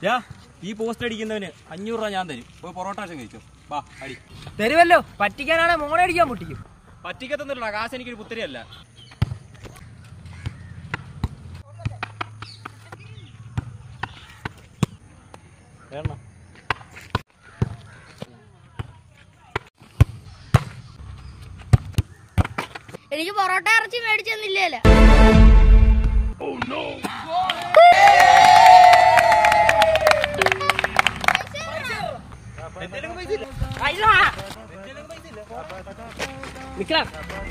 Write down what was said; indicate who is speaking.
Speaker 1: യാ ഈ പോസ്റ്റ് അടിക്കുന്നവന് അഞ്ഞൂറ് രൂപ ഞാൻ തരും പോയി പൊറോട്ട ആശം കഴിച്ചോ വാ അടി
Speaker 2: തരുമല്ലോ പറ്റിക്കാനാണെ മോണെ അടിക്കാൻ പൊട്ടിക്കും
Speaker 1: പറ്റിക്കത്തൊന്നുമില്ല കാശ് എനിക്കൊരു പുത്തിരിയല്ല വേണം
Speaker 3: എനിക്ക് പൊറോട്ട ഇറച്ചി മേടിച്ചെന്നില്ലല്ലോ
Speaker 2: നിക്കണം